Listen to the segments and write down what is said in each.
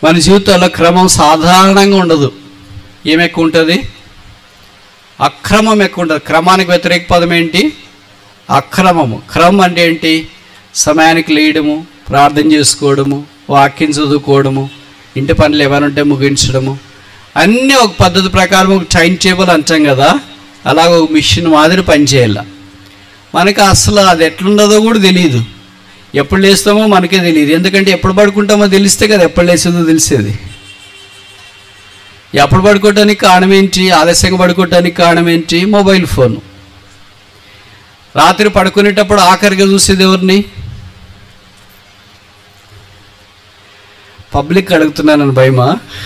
మన జీవితంలో క్రమం సాధారణంగా ఉండదు ఏమి ఎక్కువ ఉంటుంది అక్రమం ఎక్కువ ఉంటుంది క్రమానికి వ్యతిరేక పదం ఏంటి అక్రమము క్రమం అంటే ఏంటి సమయానికి లేయడము ప్రార్థన చేసుకోవడము వాక్యం చదువుకోవడము ఇంటి పనులు ఏమైనా ఉంటే ముగించడము అన్నీ ఒక పద్ధతి ప్రకారం ఒక టైం టేబుల్ అంటాం కదా అలాగ ఒక మిషన్ మాదిరి పనిచేయాల మనకి అసలు అది ఎట్లుండదో కూడా తెలియదు ఎప్పుడు లేస్తామో మనకే తెలియదు ఎందుకంటే ఎప్పుడు పడుకుంటామో తెలిస్తే కదా ఎప్పుడు లేచేదో తెలిసేది ఎప్పుడు పడుకోవటానికి కారణం ఏంటి ఆలస్యంగా పడుకోవటానికి కారణం ఏంటి మొబైల్ ఫోన్ రాత్రి పడుకునేటప్పుడు ఆఖరిగా చూసేది ఎవరిని పబ్లిక్ అడుగుతున్నానని భయమా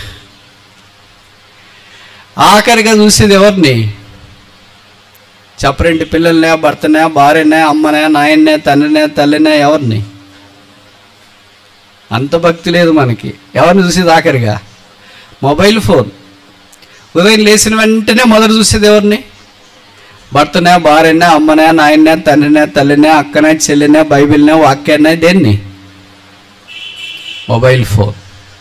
ఆఖరిగా చూసేది ఎవరిని చెప్పరేంటి పిల్లల్నే భర్తనే భార్యనే అమ్మనే నాయన్నే తండ్రినే తల్లినే ఎవరిని అంత భక్తి లేదు మనకి ఎవరిని చూసేది ఆఖరిగా మొబైల్ ఫోన్ ఉదయం లేచిన వెంటనే మొదలు చూసేది ఎవరిని భర్తనే భార్యనే అమ్మనే నాయన్నే తండ్రినే తల్లినే అక్కనే చెల్లినే బైబిల్నే వాక్యాన్నే దేన్ని మొబైల్ ఫోన్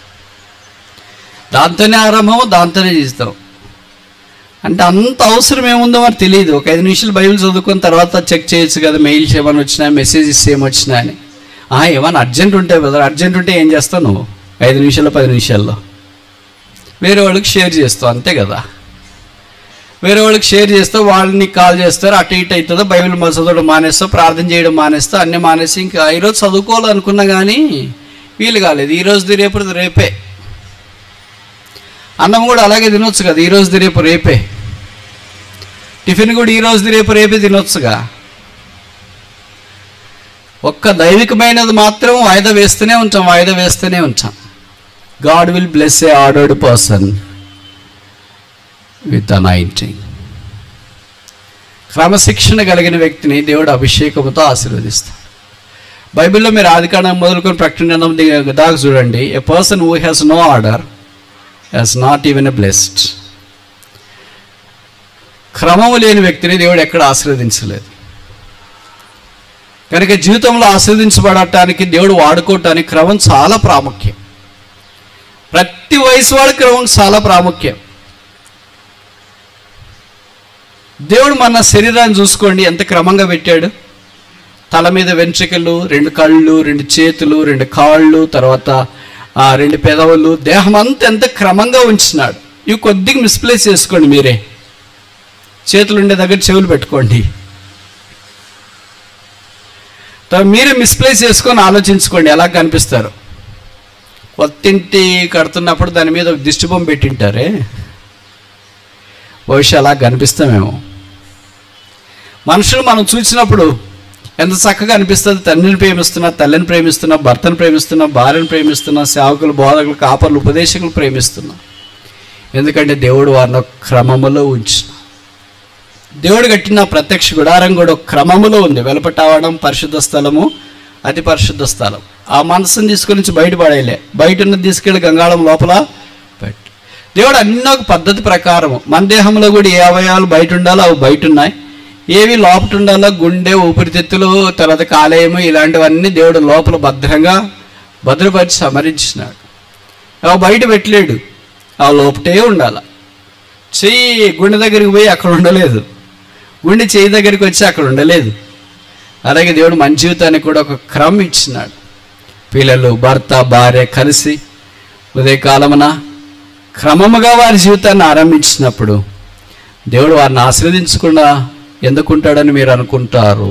దాంతోనే ఆరంభము దాంతోనే చేస్తాం అంటే అంత అవసరం ఏముందో మరి తెలియదు ఒక ఐదు నిమిషాలు బైబిల్ చదువుకున్న తర్వాత చెక్ చేయొచ్చు కదా మెయిల్స్ ఏమైనా వచ్చినా మెసేజెస్ ఏమొచ్చినా అని ఆ, ఏమైనా అర్జెంట్ ఉంటే బ్రదర్ అర్జెంట్ ఉంటే ఏం చేస్తావు నువ్వు ఐదు నిమిషాలు పది నిమిషాల్లో వేరే వాళ్ళకి షేర్ చేస్తావు అంతే కదా వేరే వాళ్ళకి షేర్ చేస్తావు వాళ్ళని కాల్ చేస్తారు అటు ఇటు అవుతుందో బైబిల్ మా చదవడం మానేస్తావు ప్రార్థన చేయడం మానేస్తావు అన్నీ మానేసి ఇంకా ఈరోజు చదువుకోవాలనుకున్నా కానీ వీలు కాలేదు ఈ రోజుది రేపు రేపే అన్నం కూడా అలాగే తినొచ్చు కదా ఈ రోజుది రేపు రేపే టిఫిన్ కూడా ఈ రోజుది రేపు రేపే తినొచ్చుగా ఒక్క దైవికమైనది మాత్రం వాయిదా వేస్తూనే ఉంటాం వాయిదా వేస్తూనే ఉంటాం God will bless a ordered person with anointing క్రమశిక్షణ కలిగిన వ్యక్తిని దేవుడు అభిషేకముతో ఆశీర్వదిస్తాడు బైబిల్లో మీరు ఆదికాండం మొదలుకొని ప్రకటన గ్రంథం ది- దాకా చూడండి a person who has no order has not even a blessed క్రమము లేని వ్యక్తిని దేవుడు ఎక్కడ ఆశీర్వదించలేదు కనుక జీవితంలో ఆశీర్వదించబడటానికి దేవుడు వాడుకోవటానికి క్రమం చాలా ప్రాముఖ్యం ప్రతి వయసు వాడి క్రమం చాలా ప్రాముఖ్యం దేవుడు మన శరీరాన్ని చూసుకోండి ఎంత క్రమంగా పెట్టాడు తల మీద వెంట్రుకలు రెండు కళ్ళు రెండు చేతులు రెండు కాళ్ళు తర్వాత ఆ, రెండు పెదవులు దేహం అంతా ఎంత క్రమంగా ఉంచినాడు ఇవి కొద్దిగా మిస్ప్లేస్ చేసుకోండి మీరే చేతులు ఉండే దగ్గర చెవులు పెట్టుకోండి తర్వాత మీరే మిస్ప్లేస్ చేసుకొని ఆలోచించుకోండి ఎలా కనిపిస్తారు కొత్తింటి కడుతున్నప్పుడు దాని మీద ఒక దిష్టి బొమ్మ పెట్టింటారే బహుశా అలా కనిపిస్తామేమో మనుషులు మనం చూసినప్పుడు ఎంత చక్కగా అనిపిస్తుంది తండ్రిని ప్రేమిస్తున్నా తల్లిని ప్రేమిస్తున్నా భర్తను ప్రేమిస్తున్నా భార్యను ప్రేమిస్తున్నా సేవకులు బోధకులు కాపర్లు ఉపదేశకులు ప్రేమిస్తున్నా ఎందుకంటే దేవుడు వారిని ఒక క్రమములో ఉంచిన దేవుడు కట్టిన ప్రత్యక్ష గుడారం కూడా ఒక క్రమములో ఉంది వెలపటావడం పరిశుద్ధ స్థలము అతి పరిశుద్ధ స్థలం ఆ మనసుని తీసుకొని నుంచి బయటపడేయలే బయట ఉన్నది తీసుకెళ్ళి గంగాళం లోపల పెట్టు దేవుడు అన్ని ఒక పద్ధతి ప్రకారము మన దేహంలో కూడా ఏ అవయవాలు బయట ఉండాలో అవి బయట ఉన్నాయి ఏవి లోపట ఉండాలో గుండె ఊపిరితిత్తులు తర్వాత కాలేయము ఇలాంటివన్నీ దేవుడు లోపల భద్రంగా భద్రపరిచి సమరించినాడు అవి బయట పెట్టలేడు ఆ లోపటే ఉండాల చెయ్యి గుండె దగ్గరికి పోయి అక్కడ ఉండలేదు గుండె చెయ్యి దగ్గరికి వచ్చి అక్కడ ఉండలేదు అలాగే దేవుడు మన జీవితానికి కూడా ఒక క్రమం ఇచ్చినాడు పిల్లలు భర్త భార్య కలిసి ఉదయకాలమున క్రమముగా వారి జీవితాన్ని ఆరంభించినప్పుడు దేవుడు వారిని ఆశీర్వదించకుండా ఎందుకుంటాడని మీరు అనుకుంటారు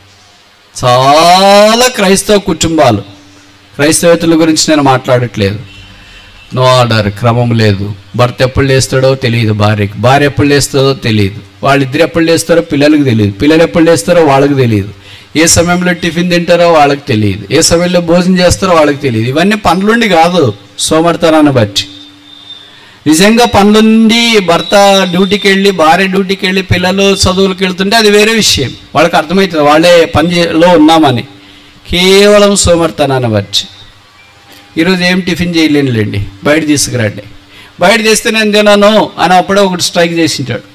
చాలా క్రైస్తవ కుటుంబాలు క్రైస్తవేతల గురించి నేను మాట్లాడట్లేదు నో ఆర్డర్ క్రమం లేదు భర్త ఎప్పుడు లేస్తాడో తెలియదు భార్యకి భార్య ఎప్పుడు లేస్తుందో తెలియదు వాళ్ళిద్దరు ఎప్పుడు లేస్తారో పిల్లలకు తెలియదు పిల్లలు ఎప్పుడు లేస్తారో వాళ్ళకి తెలియదు ఏ సమయంలో టిఫిన్ తింటారో వాళ్ళకి తెలియదు ఏ సమయంలో భోజనం చేస్తారో వాళ్ళకి తెలియదు ఇవన్నీ పనులుండి కాదు సోమర్తనాన్ని బట్టి నిజంగా పనులుండి భర్త డ్యూటీకి వెళ్ళి భార్య డ్యూటీకి వెళ్ళి పిల్లలు చదువులకు వెళ్తుంటే అది వేరే విషయం వాళ్ళకి అర్థమవుతుంది వాళ్ళే పనిలో ఉన్నామని కేవలం సోమర్తనాన్ని బట్టి ఈరోజు ఏం టిఫిన్ చేయలేనులేండి బయట తీసుకురండి బయట తీస్తే నేను తిన్నాను అని అప్పుడే ఒకటి స్ట్రైక్ చేసింటాడు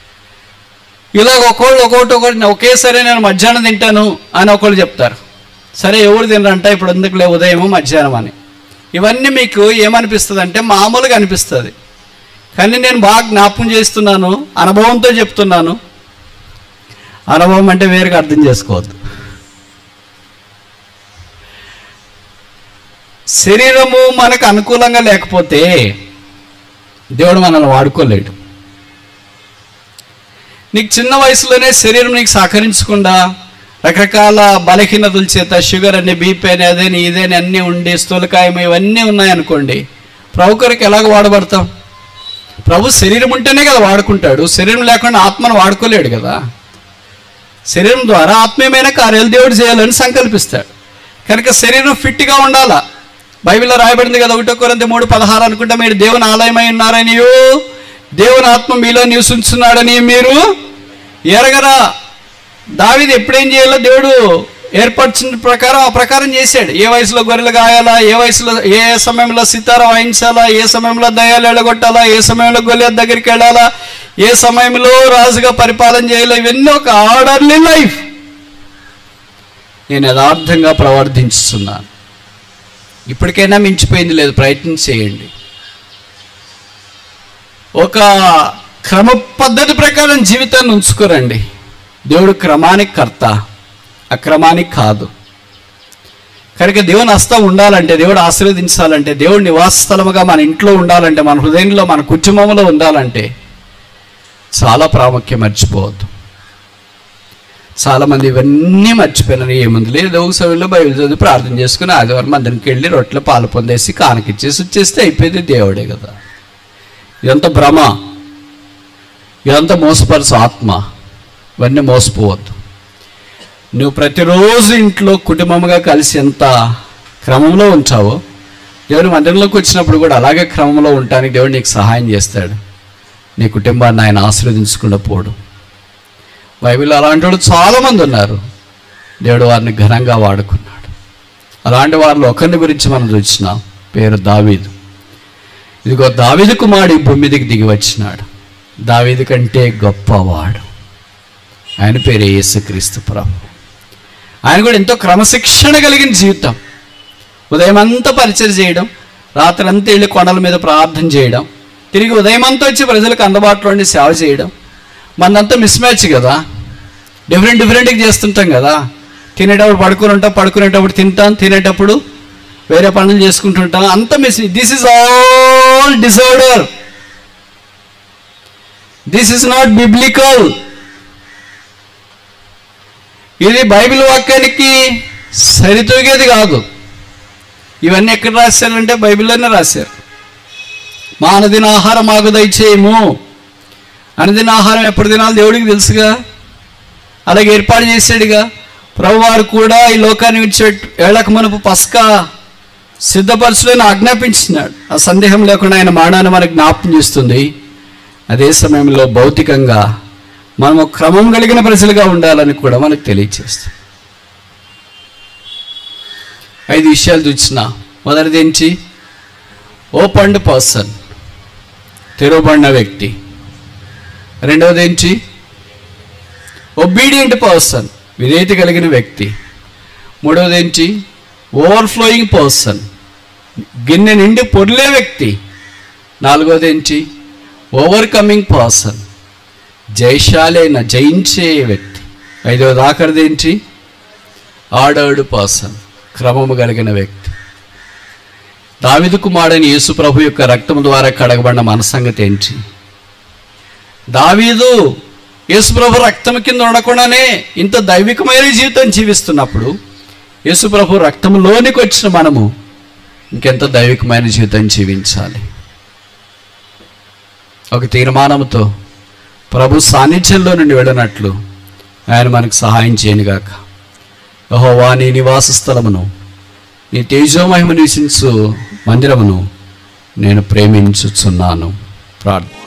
ఇలాగ ఒకళ్ళు ఒకటి ఒకటి ఒకేసారి నేను మధ్యాహ్నం తింటాను అని ఒకళ్ళు చెప్తారు సరే ఎవరు తినరంట ఇప్పుడు ఎందుకులే ఉదయము మధ్యాహ్నం అని ఇవన్నీ మీకు ఏమనిపిస్తుంది అంటే మామూలుగా అనిపిస్తుంది కానీ నేను బాగా జ్ఞాపకం చేస్తున్నాను అనుభవంతో చెప్తున్నాను అనుభవం అంటే వేరుగా అర్థం చేసుకోవద్దు శరీరము మనకు అనుకూలంగా లేకపోతే దేవుడు మనల్ని వాడుకోలేడు నీకు చిన్న వయసులోనే శరీరం నీకు సహకరించకుండా రకరకాల బలహీనతల చేత షుగర్ అని బీపీ అని అదేని ఇదేని అన్నీ ఉండి స్థూలకాయం ఇవన్నీ ఉన్నాయనుకోండి ప్రభు కొరకు ఎలాగ వాడబడతాం ప్రభు శరీరం ఉంటేనే కదా వాడుకుంటాడు శరీరం లేకుండా ఆత్మను వాడుకోలేడు కదా శరీరం ద్వారా ఆత్మీయమైన కార్యాలు దేవుడు చేయాలని సంకల్పిస్తాడు కనుక శరీరం ఫిట్గా ఉండాలా బైబిల్లో రాయబడింది కదా ఒకటో కొరంత మూడు పదహారు అనుకుంటే మీరు దేవుని ఆలయమై ఉన్నారనియు దేవుని ఆత్మ మీలో నివసించున్నాడని మీరు ఎరగరా దావిది ఎప్పుడేం చేయాలో దేవుడు ఏర్పరిచిన ప్రకారం ఆ ప్రకారం చేశాడు ఏ వయసులో గొర్రెలు గాయాలా ఏ వయసులో ఏ సమయంలో సితార వాయించాలా ఏ సమయంలో దయాలు ఎడగొట్టాలా ఏ సమయంలో గొల్లె దగ్గరికి వెళ్ళాలా ఏ సమయంలో రాజుగా పరిపాలన చేయాలో ఇవన్నీ ఒక ఆర్డర్లీ లైఫ్ నేను యథార్థంగా ప్రవర్తించుతున్నాను ఇప్పటికైనా మించిపోయింది లేదు ప్రయత్నం చేయండి ఒక క్రమ పద్ధతి ప్రకారం జీవితాన్ని ఉంచుకోరండి దేవుడు క్రమానికి కర్త అక్రమానికి కాదు కనుక దేవుని హస్తం ఉండాలంటే దేవుడు ఆశీర్వదించాలంటే దేవుడు నివాస స్థలముగా మన ఇంట్లో ఉండాలంటే మన హృదయంలో మన కుటుంబంలో ఉండాలంటే చాలా ప్రాముఖ్యం మర్చిపోవద్దు చాలామంది ఇవన్నీ మర్చిపోయినారు ఏముంది లేదు ఒక సమయంలో బైబిల్ చదివి ప్రార్థన చేసుకుని ఆదివారం మందిరికి వెళ్ళి రొట్టెలు పాలు పొందేసి కానకిచ్చేసి వచ్చేస్తే అయిపోయింది దేవుడే కదా ఇదంతా భ్రమ ఇదంతా మోసపరచు ఆత్మ ఇవన్నీ మోసపోవద్దు నువ్వు ప్రతిరోజు ఇంట్లో కుటుంబంగా కలిసి ఎంత క్రమంలో ఉంచావో దేవుని మందిరంలోకి వచ్చినప్పుడు కూడా అలాగే క్రమంలో ఉండటానికి దేవుడు నీకు సహాయం చేస్తాడు నీ కుటుంబాన్ని ఆయన ఆశీర్వదించకుండా పోడు బైబిల్లో అలాంటి వాళ్ళు చాలామంది ఉన్నారు దేవుడు వారిని ఘనంగా వాడుకున్నాడు అలాంటి వారిలో ఒకరిని గురించి మనం చూసినాం పేరు దావీదు ఇదిగో దావీదు కుమారుడు ఈ భూమి మీదకి దిగి వచ్చినాడు దావీదు కంటే గొప్పవాడు ఆయన పేరు యేసుక్రీస్తు ప్రభు ఆయన కూడా ఎంతో క్రమశిక్షణ కలిగిన జీవితం ఉదయం అంతా పరిచయం చేయడం రాత్రి అంతా వెళ్ళి కొండల మీద ప్రార్థన చేయడం తిరిగి ఉదయం అంతా వచ్చి ప్రజలకు అందుబాటులో ఉండి సేవ చేయడం మనంతా మిస్ మ్యాచ్ కదా డిఫరెంట్ డిఫరెంట్గా చేస్తుంటాం కదా తినేటప్పుడు పడుకుని ఉంటాం పడుకునేటప్పుడు తింటాం తినేటప్పుడు వేరే పనులు చేసుకుంటుంటాం అంత mess this is all disorder this is not biblical ఇది బైబిల్ వాక్యానికి సరితూగేది కాదు ఇవన్నీ ఎక్కడ రాశారంటే బైబిల్లోనే రాశారు మా అనుదిన ఆహారం మాకు దయచేయము అనుదిన ఆహారం ఎప్పుడు తినాలి దేవుడికి తెలుసుగా అలాగే ఏర్పాటు చేశాడుగా ప్రభువారు కూడా ఈ లోకాన్ని విడిచిపెట్టి ఏళ్ళకు మనపు పస్కా సిద్ధపరచులని ఆజ్ఞాపించినాడు ఆ సందేహం లేకుండా ఆయన మానాన్ని మనకు జ్ఞాపకం చేస్తుంది అదే సమయంలో భౌతికంగా మనము క్రమం కలిగిన ప్రజలుగా ఉండాలని కూడా మనకు తెలియచేస్తుంది ఐదు విషయాలు చూసిన మొదటిది ఏంటి ఓపెన్డ్ పర్సన్ తెరవబడిన వ్యక్తి రెండవది ఏంటి ఒబీడియంట్ పర్సన్ విధేయత కలిగిన వ్యక్తి మూడవది ఏంటి ఓవర్ఫ్లోయింగ్ పర్సన్ గిన్నె నిండి పొర్లే వ్యక్తి నాలుగవది ఏంటి ఓవర్కమింగ్ పర్సన్ జయశాలి అయిన జయించే వ్యక్తి ఐదవది ఆఖరిది ఏంటి ఆర్డర్డ్ పర్సన్ క్రమము కలిగిన వ్యక్తి దావిదు కుమారుడైన యేసు ప్రభు యొక్క రక్తం ద్వారా కడగబడిన మన సంగతి ఏంటి దావీదు యేసుప్రభు రక్తం కింద ఉండకుండానే ఇంత దైవికమైన జీవితం జీవిస్తున్నప్పుడు యేసుప్రభు రక్తంలోనికి వచ్చిన మనము ఇంకెంత దైవికమైన జీవితం జీవించాలి ఒక తీర్మానంతో ప్రభు సాన్నిధ్యంలో నుండి వెళ్ళినట్లు ఆయన మనకు సహాయం చేయనుగాక యెహోవా నీ నివాస స్థలమును నీ తేజోమహిమ నివసించు మందిరమును నేను ప్రేమించుచున్నాను ప్రార్థన